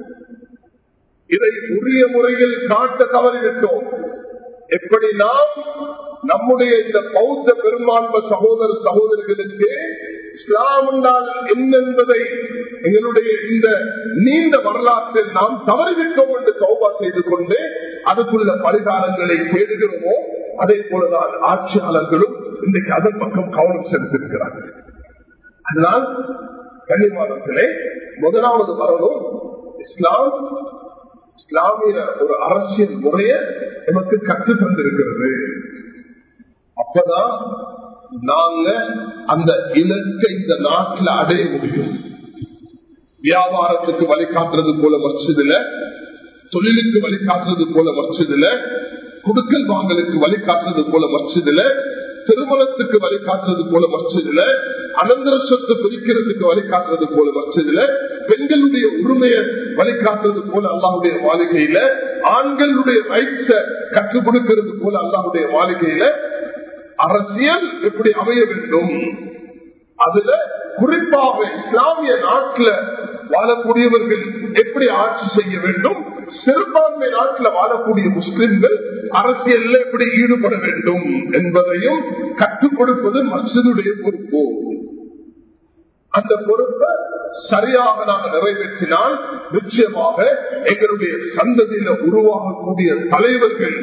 இதை உரிய முறையில் காட்ட தவறிவிட்டோம் எப்படி நாம் நம்முடைய இந்த பௌத்த பெரும்பான்மை சகோதர சகோதரிகளுக்கு இஸ்லாம் என்றால் என்ன என்பதை எங்களுடைய இந்த நீண்ட வரலாற்றில் நாம் தவறிவிட்டோம் என்று சௌபா செய்து கொண்டு அதுக்குள்ள பரிகாரங்களை தேடுகிறோமோ அதே போலதான் ஆட்சியாளர்களும் இன்றைக்கு அதன் பக்கம் கவனம் செலுத்திருக்கிறார்கள் அதனால் கனிமானத்திலே முதலாவது வரணும் இஸ்லாம் இஸ்லாமிய ஒரு அரசியல் முறைய நமக்கு கற்று தந்திருக்கிறது அப்பதான் நாங்க அந்த இலக்கை இந்த நாட்டில் அடைய முடியும் வியாபாரத்துக்கு வழிகாட்டுறது போல மசிதில தொழிலுக்கு வழிகாட்டுறது போல மசிதில குடுக்கல் வாங்கலுக்கு வழிகாட்டுறது போல மசிதில திருமணத்துக்கு வழிகாட்டுறது போல மசிதில அனந்தர சொத்து பிரிக்கிறதுக்கு வழிகாட்டுறது போல மசிதில பெண்களுடைய உரிமையை வழிகாட்டுறது போல அல்லாவுடைய மாளிகையில ஆண்களுடைய ரைட்ஸ கற்றுக் கொடுக்கிறது போல அல்லாவுடைய மாளிகையில அரசியல் எப்படி அமைய வேண்டும் அதுல குறிப்பாக இஸ்லாமிய நாட்டில் வாழக்கூடியவர்கள் எப்படி ஆட்சி செய்ய வேண்டும் சிறுபான்மை நாட்டில் வாழக்கூடிய முஸ்லிம்கள் அரசியல்ல எப்படி ஈடுபட வேண்டும் என்பதையும் கற்றுக் கொடுப்பது மசிதுடைய பொறுப்பு அந்த பொறுப்பை சரியாக நாங்கள் நிறைவேற்றினால் நிச்சயமாக எங்களுடைய சந்ததியில உருவாகக்கூடிய தலைவர்கள்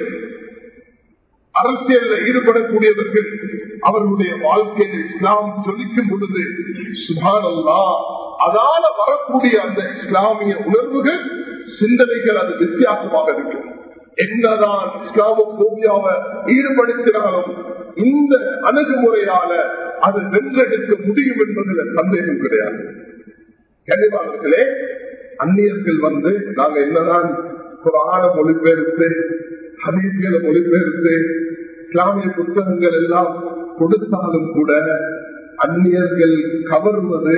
அரசியல்ல ஈடுபடக்கூடியவர்கள் அவர்களுடைய வாழ்க்கையில் இஸ்லாம் சொல்லிக்கும் பொழுது சுபானல்லா அதால வரக்கூடிய அந்த இஸ்லாமிய உணர்வுகள் சிந்தனைகள் அது வித்தியாசமாக இருக்கும் என்னதான் இஸ்லாம கோபியாவை ஈடுபடுத்தினாலும் இந்த அணுகுமுறையால அது வென்றெடுக்க முடியும் என்பதில் சந்தேகம் கிடையாது கனிவாளர்களே அந்நியர்கள் வந்து நாங்க என்னதான் குரான மொழிபெயர்த்து ஹதீஸ்களை மொழிபெயர்த்து இஸ்லாமிய புத்தகங்கள் எல்லாம் கொடுத்தாலும் கூட அந்நியர்கள் கவர்வது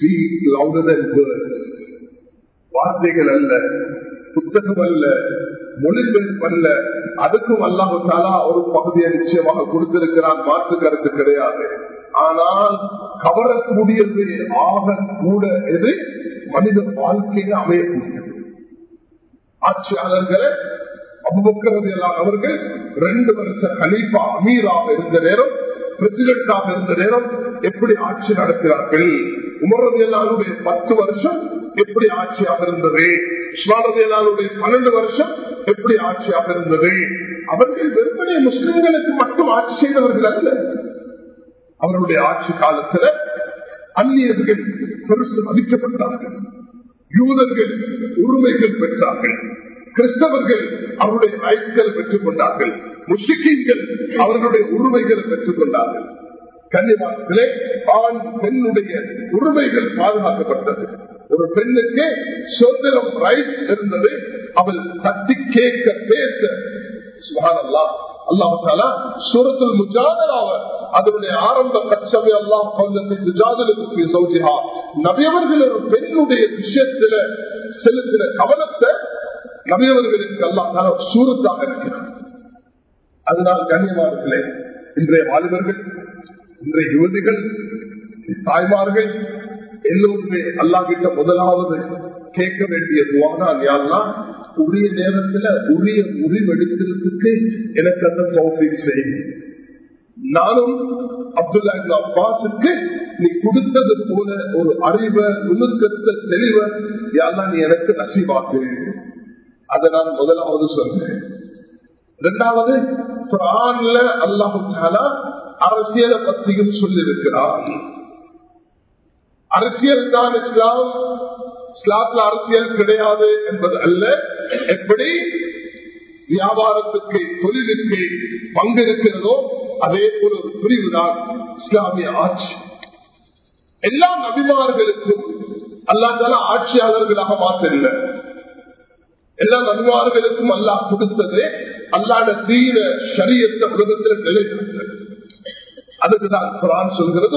வார்த்தைகள் அல்ல புத்தகம் அல்ல மொழிபெயர்ப்பல்ல அதுக்கும் அல்லாஹாலா ஒரு பகுதியை நிச்சயமாக கொடுத்திருக்கிறான் மாற்று கருத்து கிடையாது ஆனால் கவரக்கூடியது ஆக கூட எது மனித வாழ்க்கையில அமையக்கூடியது ஆட்சியாளர்களை அபுபக்கிறது எல்லாம் அவர்கள் ரெண்டு வருஷ கலீஃபா அமீராக இருந்த நேரம் பிரசிடென்டாக இருந்த நேரம் எப்படி ஆட்சி நடக்கிறார்கள் உமரது எல்லாருடைய பத்து வருஷம் எப்படி ஆட்சியாக இருந்தது இஸ்லாமது எல்லாருடைய பன்னெண்டு வருஷம் எப்படி ஆட்சியாக இருந்தது அவர்கள் வெறுமனே முஸ்லிம்களுக்கு மட்டும் ஆட்சி செய்தவர்கள் அல்ல அவருடைய ஆட்சி காலத்துல அந்நியர்கள் பெருசு மதிக்கப்பட்டார்கள் யூதர்கள் உரிமைகள் பெற்றார்கள் கிறிஸ்தவர்கள் அவருடைய ரைட்ஸ்களை பெற்றுக் கொண்டார்கள் முஸ்லிம்கள் அவர்களுடைய உரிமைகளை பெற்றுக் கொண்டார்கள் கன்னிமாசத்திலே ஆண் பெண்ணுடைய உரிமைகள் பாதுகாக்கப்பட்டது ஒரு பெண்ணுக்கு சுதந்திரம் ரைட்ஸ் இருந்தது அவள் தட்டி கேட்க பேச சுகானல்லா அல்லாஹால சூரத்தில் முஜாதலாவ அதனுடைய ஆரம்ப பட்சமே அல்லாஹ் முஜாதலுக்கு சௌஜிஹா நபியவர்கள் ஒரு பெண்ணுடைய விஷயத்துல செலுத்தின கவனத்தை நபியவர்களுக்கு அல்லாஹால சூரத்தாக இருக்கிறார் அதனால் கண்ணியமானங்களே இன்றைய வாலிபர்கள் இன்றைய யுவதிகள் தாய்மார்கள் எல்லோருமே அல்லாஹிட்ட முதலாவது கேட்க வேண்டிய துவாதான் யாருன்னா உரிய நேரத்துல உரிய முடிவெடுக்கிறதுக்கு எனக்கு அந்த தோஃபிக் செய்யும் நானும் அப்துல்லா அப்பாஸுக்கு நீ கொடுத்தது போல ஒரு அறிவை நுணுக்கத்தை தெளிவ யாரெல்லாம் நீ எனக்கு நசிவாக்கு அதை நான் முதலாவது சொல்றேன் இரண்டாவது குரான்ல அல்லாஹு அரசியலை பத்தியும் சொல்லியிருக்கிறார் அரசியல் தான் இஸ்லாம் இஸ்லாத்துல அரசியல் கிடையாது என்பது அல்ல எப்படி வியாபாரத்துக்கு தொழிலுக்கு பங்கு இருக்கிறதோ அதே போல ஒரு பிரிவு தான் இஸ்லாமிய ஆட்சி எல்லா நபிமார்களுக்கும் அல்லாதால ஆட்சியாளர்களாக மாற்றல எல்லா நபிமார்களுக்கும் அல்லாஹ் கொடுத்தது அல்லாத தீர சரியத்த உலகத்தில் நிலைநிறுத்தது அதுக்குதான் குரான் சொல்கிறது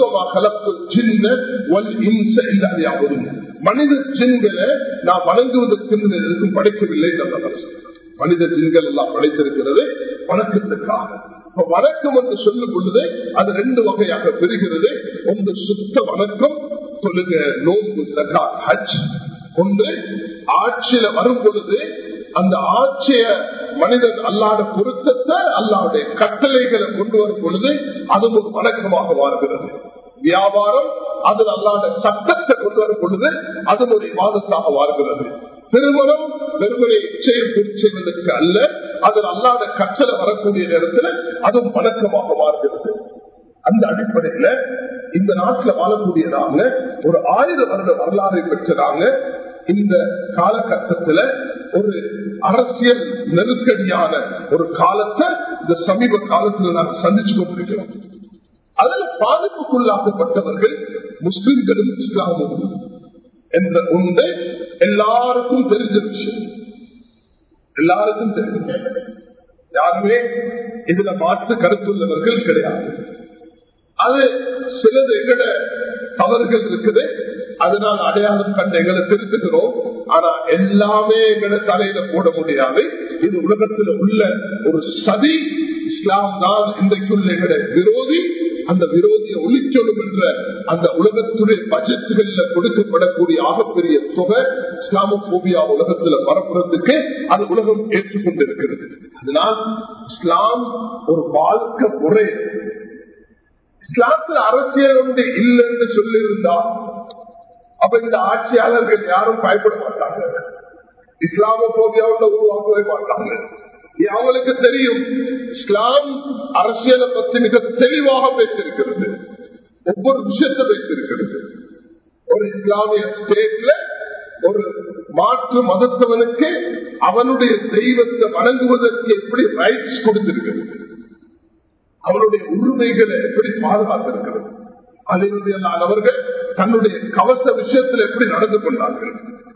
மனித ஜின்களை நான் வணங்குவதற்கு எதுக்கும் படைக்கவில்லை மனித ஜின்கள் எல்லாம் படைத்திருக்கிறது வணக்கத்துக்காக வணக்கம் என்று சொல்லும் பொழுது அது ரெண்டு வகையாக பெறுகிறது ஒன்று சுத்த வணக்கம் சொல்லுங்க நோன்பு சகா ஹஜ் ஒன்று ஆட்சியில வரும் பொழுது அந்த ஆட்சிய மனிதன் அல்லாத பொருத்தத்தை அல்லாவுடைய கட்டளைகளை கொண்டு வரும் பொழுது அது ஒரு வணக்கமாக மாறுகிறது வியாபாரம் அது அல்லாத சட்டத்தை கொண்டு வரும் பொழுது அது ஒரு விவாதத்தாக மாறுகிறது திருமணம் வெறுமனை இச்சையை செய்வதற்கு அல்ல அதில் அல்லாத கற்றலை வரக்கூடிய நேரத்தில் அதுவும் வணக்கமாக மாறுகிறது அந்த அடிப்படையில இந்த நாட்டில் வாழக்கூடியதாங்க ஒரு ஆயிரம் வருட வரலாறை பெற்றதாங்க இந்த காலகட்டத்துல ஒரு அரசியல் நெருக்கடியான ஒரு காலத்தை இந்த சமீப காலத்துல நாங்கள் சந்திச்சு கொண்டிருக்கிறோம் அதில் பாதிப்புக்குள்ளாக்கப்பட்டவர்கள் முஸ்லிம்களும் இஸ்லாமும் என்ற ஒன்று எல்லாருக்கும் தெரிஞ்ச விஷயம் எல்லாருக்கும் தெரிஞ்ச யாருமே இதுல மாற்று கருத்துள்ளவர்கள் கிடையாது அது சிலது எங்கட தவறுகள் இருக்குது அதனால் அடையாளம் கண்டு எங்களை திருத்துகிறோம் ஆனா எல்லாமே எங்களை தலையில போட முடியாது இது உலகத்தில் உள்ள ஒரு சதி இஸ்லாம் தான் இன்றைக்குள்ள எங்களை விரோதி அந்த விரோதியை ஒளிச்சொடும் என்ற அந்த உலகத்துடைய பட்ஜெட்டுகள்ல கொடுக்கப்படக்கூடிய ஆகப்பெரிய தொகை இஸ்லாமோபியா உலகத்துல பரப்புறதுக்கு அது உலகம் ஏற்றுக்கொண்டிருக்கிறது அதனால் இஸ்லாம் ஒரு வாழ்க்கை முறை இஸ்லாத்துல அரசியல் ஒன்று இல்லைன்னு சொல்லியிருந்தா அப்ப இந்த ஆட்சியாளர்கள் யாரும் பயப்பட மாட்டாங்க இஸ்லாமோபியாவோட உருவாக்கவே மாட்டாங்க அவங்களுக்கு தெரியும் இஸ்லாம் அரசியலை பத்தி மிக தெளிவாக பேசியிருக்கிறது ஒவ்வொரு விஷயத்த பேசியிருக்கிறது ஒரு இஸ்லாமிய ஸ்டேட்ல ஒரு மாற்று மதத்தவனுக்கு அவனுடைய தெய்வத்தை வணங்குவதற்கு எப்படி ரைட்ஸ் கொடுத்திருக்கிறது அவனுடைய உரிமைகளை எப்படி பாதுகாத்திருக்கிறது அவர்கள் தன்னுடைய கவச விஷயத்தில் எப்படி நடந்து கொண்டார்கள்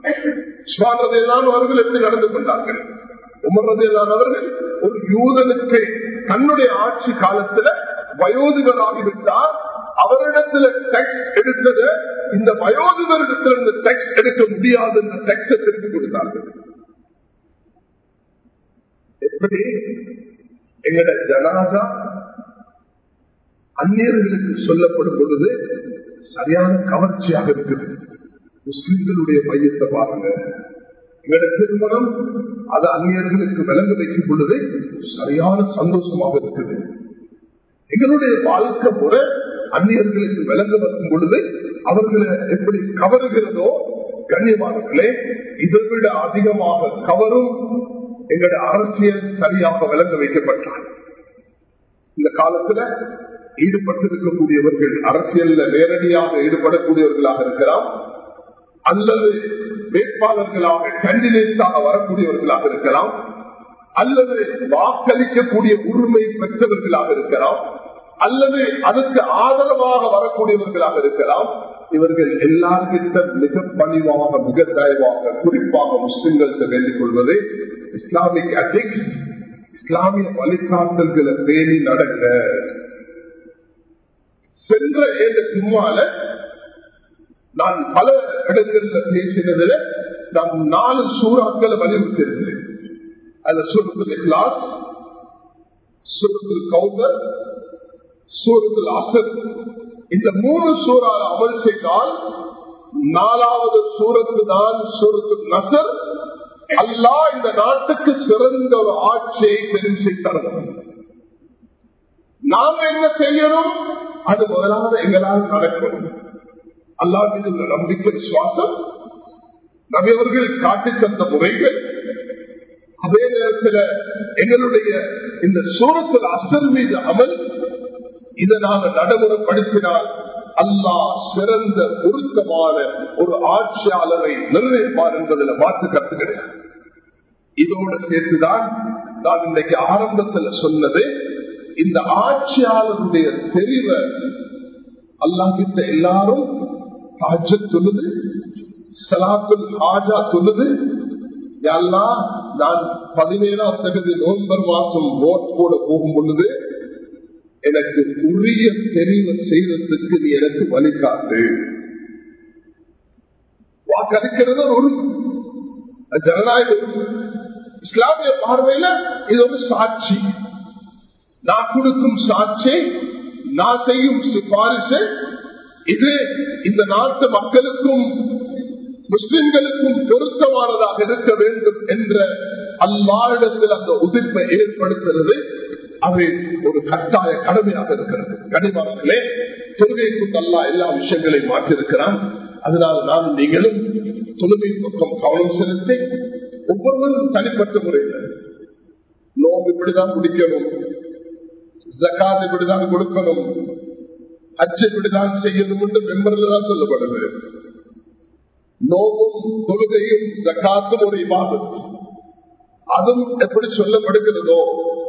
அவர்கள் எப்படி நடந்து கொண்டார்கள் உமர்றதையிலானவர்கள் ஒரு யூதனுக்கு தன்னுடைய ஆட்சி காலத்துல வயோதிபராகிவிட்டால் அவரிடத்துல டெக்ஸ் எடுத்தது இந்த வயோதிபரிடத்துல இந்த டெக்ஸ் எடுக்க முடியாது என்ற டெக்ஸை திருப்பி கொடுத்தார்கள் எப்படி எங்கட ஜனாசா அந்நியர்களுக்கு சொல்லப்படும் பொழுது சரியான கவர்ச்சியாக இருக்குது முஸ்லிம்களுடைய மையத்தை பாருங்க எங்களோட திருமணம் அது அந்நியர்களுக்கு விளங்க வைக்கும் பொழுது சரியான சந்தோஷமாக இருக்குது எங்களுடைய வாழ்க்கை முறை அந்நியர்களுக்கு விளங்க வைக்கும் பொழுது அவர்களை எப்படி கவருகிறதோ கண்ணியமானங்களே இதை விட அதிகமாக கவரும் எங்களுடைய அரசியல் சரியாக விளங்க வைக்கப்பட்டார் இந்த காலத்துல ஈடுபட்டிருக்கக்கூடியவர்கள் அரசியல்ல நேரடியாக ஈடுபடக்கூடியவர்களாக இருக்கலாம் அல்லது வேட்பாளர்களாக கேண்டிடேட்ஸாக வரக்கூடியவர்களாக இருக்கலாம் அல்லது வாக்களிக்கக்கூடிய உரிமை பெற்றவர்களாக இருக்கலாம் அல்லது அதுக்கு ஆதரவாக வரக்கூடியவர்களாக இருக்கலாம் இவர்கள் எல்லார்கிட்ட மிக பணிவாக மிக தயவாக குறிப்பாக முஸ்லிம்களுக்கு வேண்டிக் கொள்வது இஸ்லாமிக் அட்டிக்ஸ் இஸ்லாமிய வழிகாட்டல்களை பேணி நடங்க சென்ற ஏந்த சும்மால நான் பல இடங்கள்ல பேசினதுல நான் நாலு சூறாக்களை வலியுறுத்தியிருந்தேன் அந்த சூரத்தில் இக்லாஸ் சூரத்தில் கௌதர் சூரத்தில் அசர் இந்த மூணு சூறால அமல் செய்தால் நாலாவது சூரத்து தான் சூரத்து நசர் அல்லா இந்த நாட்டுக்கு சிறந்த ஒரு ஆட்சியை தெரிவு செய்தரணும் நாம என்ன செய்யணும் அது முதலாவது எங்களால் நடக்கணும் அல்லா மீது உள்ள நம்பிக்கை விசுவாசம் நபியவர்கள் காட்டி தந்த முறைகள் அதே நேரத்தில் எங்களுடைய இந்த சூரத்தில் அசல் மீது அமல் இதை நாங்கள் நடைமுறைப்படுத்தினால் அல்லாஹ் சிறந்த பொருத்தமான ஒரு ஆட்சியாளரை நிர்ணயிப்பார் என்பதில் மாற்று கருத்து கிடையாது இதோடு சேர்த்துதான் நான் இன்றைக்கு ஆரம்பத்தில் சொன்னது இந்த ஆட்சியாளருடைய தெரிவை அல்லாஹிட்ட எல்லாரும் சொல்லுது சலாத்துல் ஆஜா சொல்லுது எல்லாம் நான் பதினேழாம் தகுதி நவம்பர் மாசம் ஓட் போட போகும் பொழுது எனக்கு உரிய தெரிவு செய்வதற்கு நீ எனக்கு வழிகாட்டு வாக்களிக்கிறது ஒரு ஜனநாயக இஸ்லாமிய பார்வையில இது ஒரு சாட்சி நான் கொடுக்கும் சாட்சி நான் செய்யும் சிபாரிசு இது இந்த நாட்டு மக்களுக்கும் முஸ்லிம்களுக்கும் பொருத்தமானதாக இருக்க வேண்டும் என்ற அல்லாரிடத்தில் அந்த உதிர்ப்பை ஏற்படுத்துறது அது ஒரு கட்டாய கடமையாக இருக்கிறது கனிமார்களே தொழுகை கொண்டு அல்லா எல்லா விஷயங்களையும் மாற்றிருக்கிறான் அதனால் நான் நீங்களும் தொழுகை பக்கம் கவனம் செலுத்தி ஒவ்வொருவரும் தனிப்பட்ட முறையில் நோம்பு இப்படிதான் குடிக்கணும் ஜக்காத் இப்படிதான் கொடுக்கணும் அச்சு இப்படிதான் செய்யணும் என்று மெம்பர்ல தான் சொல்லப்படுது நோவும் தொழுகையும் ஜக்காத்தும் ஒரு இபாதத் அதுவும் எப்படி சொல்லப்படுகிறதோ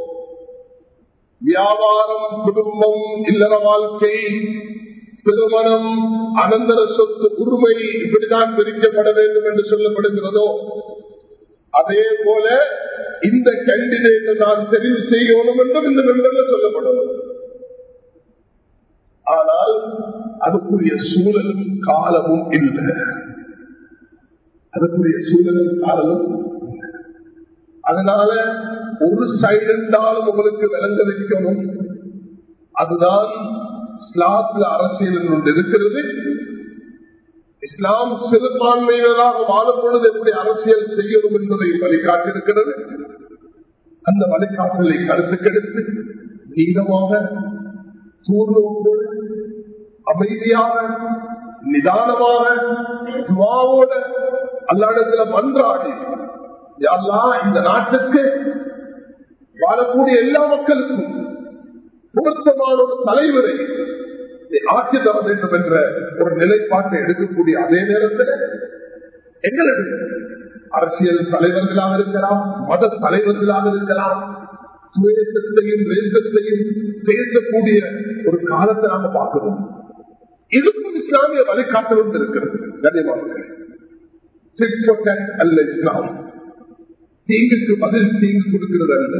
வியாபாரம் குடும்பம் இல்லற வாழ்க்கை திருமணம் அனந்தர சொத்து உரிமை இப்படிதான் பிரிக்கப்பட வேண்டும் என்று சொல்லப்படுகிறதோ அதே போல இந்த கேண்டிடேட் நான் தெரிவு செய்யணும் என்றும் இந்த மெம்பர்ல சொல்லப்படும் ஆனால் அதுக்குரிய சூழலும் காலமும் இல்லை அதுக்குரிய சூழலும் காலமும் அதனால ஒரு சைடு இருந்தாலும் உங்களுக்கு விளங்க வைக்கணும் அதுதான் இஸ்லாத்துல அரசியல் ஒன்று இருக்கிறது இஸ்லாம் சிறுபான்மையினராக வாழும் பொழுது எப்படி அரசியல் செய்யணும் என்பதை வழிகாட்டிருக்கிறது அந்த வழிகாட்டலை கருத்துக்கெடுத்து நீளமாக தூர்நோக்கோடு அமைதியாக நிதானமாக துவாவோட அல்லாடத்துல மன்றாடி யாரெல்லாம் இந்த நாட்டுக்கு வாழக்கூடிய எல்லா மக்களுக்கும் பொருத்தமான ஒரு தலைவரை ஆட்சி தர வேண்டும் என்ற ஒரு நிலைப்பாட்டை எடுக்கக்கூடிய அதே நேரத்தில் எங்களுக்கு அரசியல் தலைவர்களாக இருக்கலாம் மத தலைவர்களாக இருக்கலாம் சுயசத்தையும் தேசத்தையும் பேசக்கூடிய ஒரு காலத்தை நாம பார்க்கிறோம் இதுக்கும் இஸ்லாமிய வழிகாட்டலும் இருக்கிறது கண்ணியமாக அல்ல இஸ்லாம் தீங்குக்கு பதில் தீங்கு கொடுக்கிறது அல்ல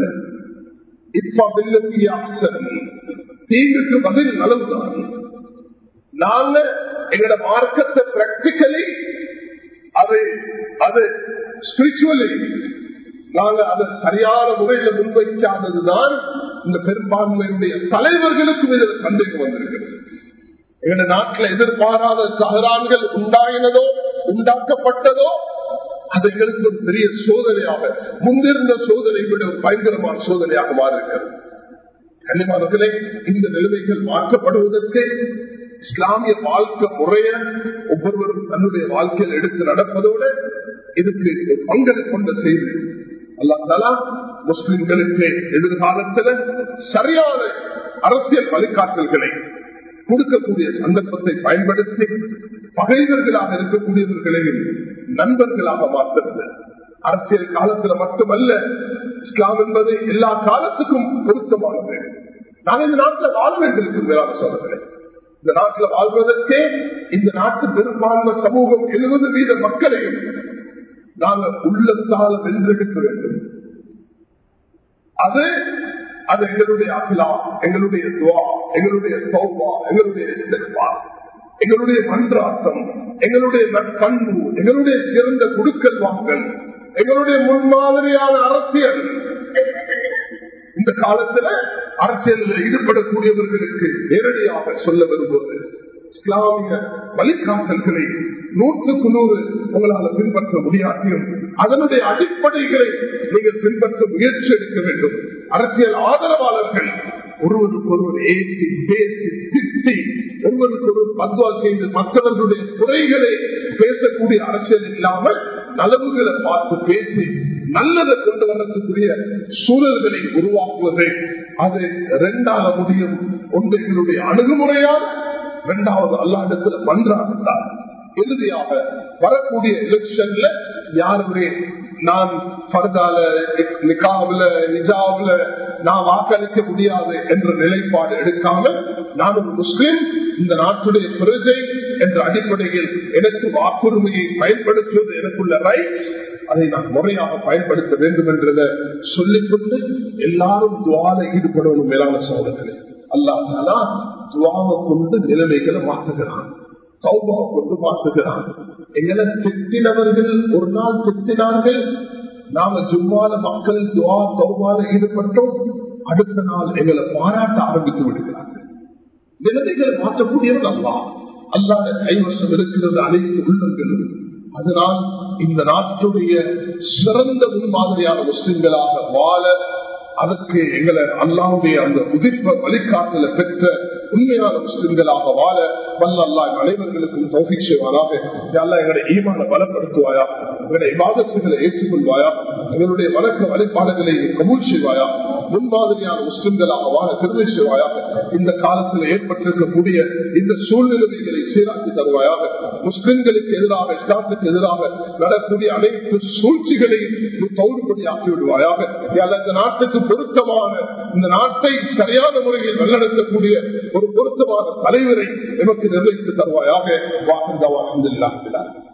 தீங்குக்கு பதில் நலவுதான் நாங்க எங்களோட மார்க்கத்தை பிராக்டிக்கலி அது அது ஸ்பிரிச்சுவலி நாங்க அதை சரியான முறையில முன்வைக்காததுதான் இந்த பெரும்பான்மையுடைய தலைவர்களுக்கும் இதில் சந்தேகம் வந்திருக்கிறது எங்க நாட்டில் எதிர்பாராத சகரான்கள் உண்டாயினதோ உண்டாக்கப்பட்டதோ அது எங்களுக்கு ஒரு பெரிய சோதனையாக முன்னிருந்த சோதனை விட ஒரு பயங்கரமான சோதனையாக மாறிருக்கிறது கனிமானங்களே இந்த நிலைமைகள் மாற்றப்படுவதற்கு இஸ்லாமிய வாழ்க்கை முறைய ஒவ்வொருவரும் தன்னுடைய வாழ்க்கையில் எடுத்து நடப்பதோடு இதுக்கு ஒரு பங்களை கொண்ட செய்தி அல்லா முஸ்லிம்களுக்கு எதிர்காலத்தில் சரியான அரசியல் வழிகாட்டல்களை கொடுக்கக்கூடிய சந்தர்ப்பத்தை பயன்படுத்தி பகைவர்களாக இருக்கக்கூடியவர்களையும் நண்பர்களாக மாற்றுறது அரசியல் காலத்துல மட்டுமல்ல இஸ்லாம் என்பது எல்லா காலத்துக்கும் பொருத்தமானது நான் இந்த நாட்டில் வாழ வேண்டியிருக்கிறேன் சொல்றேன் இந்த நாட்டில் வாழ்வதற்கே இந்த நாட்டு பெரும்பான்மை சமூகம் எழுபது வீத மக்களையும் நாங்கள் உள்ளத்தால் வென்றெடுக்க வேண்டும் அது அது எங்களுடைய அகிலா எங்களுடைய துவா எங்களுடைய சௌபா எங்களுடைய இஸ்திக்பா, எங்களுடைய மன்றாட்டம் எங்களுடைய நற்பண்பு எங்களுடைய சிறந்த குடுக்கல் வாங்கல் எங்களுடைய முன்மாதிரியான அரசியல் இந்த காலத்துல அரசியலில் ஈடுபடக்கூடியவர்களுக்கு நேரடியாக சொல்ல விரும்புவது இஸ்லாமிய வழிகாட்டல்களை நூற்றுக்கு நூறு உங்களால் பின்பற்ற முடியாட்டியும் அதனுடைய அடிப்படைகளை நீங்கள் பின்பற்ற முயற்சி எடுக்க வேண்டும் அரசியல் ஆதரவாளர்கள் ஒருவருக்கு ஒருவர் ஏசி பேசி திட்டி ஒருவருக்கு ஒரு பத்வா செய்து மற்றவர்களுடைய குறைகளை பேசக்கூடிய அரசியல் இல்லாமல் நலவுகளை பார்த்து பேசி நல்லதை கொண்டு வரக்கூடிய சூழல்களை உருவாக்குவது அது இரண்டாக முடியும் ஒன்று எங்களுடைய அணுகுமுறையால் இரண்டாவது அல்லாடத்துல மன்றாடுத்தார் இறுதியாக வரக்கூடிய எலெக்ஷன்ல யாருமே நான் பர்தால நிகாவுல நிஜாவுல நான் வாக்களிக்க முடியாது என்ற நிலைப்பாடு எடுக்காமல் நான் ஒரு முஸ்லிம் இந்த நாட்டுடைய பிரஜை என்ற அடிப்படையில் எனக்கு வாக்குரிமையை பயன்படுத்துவது எனக்குள்ள ரைட் அதை நான் முறையாக பயன்படுத்த வேண்டும் என்றதை சொல்லிக்கொண்டு எல்லாரும் துவால ஈடுபடணும் மேலான சோதனை அல்லாஹாலா துவாவை கொண்டு நிலைமைகளை மாற்றுகிறான் சௌபாவை கொண்டு மாற்றுகிறான் எங்களை திட்டினவர்கள் ஒரு நாள் திட்டினார்கள் நாம ஜும்மால மக்கள் துவா சௌபால ஈடுபட்டோம் அடுத்த நாள் எங்களை பாராட்ட ஆரம்பித்து விடுகிறார்கள் நிலைமைகளை மாற்றக்கூடியவன் அல்லா அல்லாத கைவசம் இருக்கிறது அனைத்து உள்ளங்களும் அதனால் இந்த நாட்டுடைய சிறந்த முன்மாதிரியான முஸ்லிம்களாக வாழ அதற்கு எங்களை அல்லாவுடைய அந்த உதிர்ப்ப வழிகாட்டல பெற்ற உண்மையான முஸ்லிம்களாக வாழ வல்ல அல்லா அனைவர்களுக்கும் தௌஃபிக் செய்வாராக அல்லா எங்களுடைய ஈமான பலப்படுத்துவாயா எங்களுடைய விவாதத்துகளை ஏற்றுக்கொள்வாயா எங்களுடைய வழக்க வழிபாடுகளை கபூல் செய்வாயா முன்மாதிரியான முஸ்லிம்களாக வாழ திருமை செய்வாயாக இந்த காலத்தில் ஏற்பட்டிருக்கக்கூடிய இந்த சூழ்நிலைகளை சீராக்கி தருவாயாக முஸ்லிம்களுக்கு எதிராக இஸ்லாத்துக்கு எதிராக நடக்கூடிய அனைத்து சூழ்ச்சிகளையும் தௌடுபடியாக்கி விடுவாயாக இந்த நாட்டுக்கு பொருத்தமான இந்த நாட்டை சரியான முறையில் வல்லடக்கக்கூடிய ஒரு பொருத்தமான தலைவரை எமக்கு நிர்ணயித்து தருவாயாக வாக்குந்தவா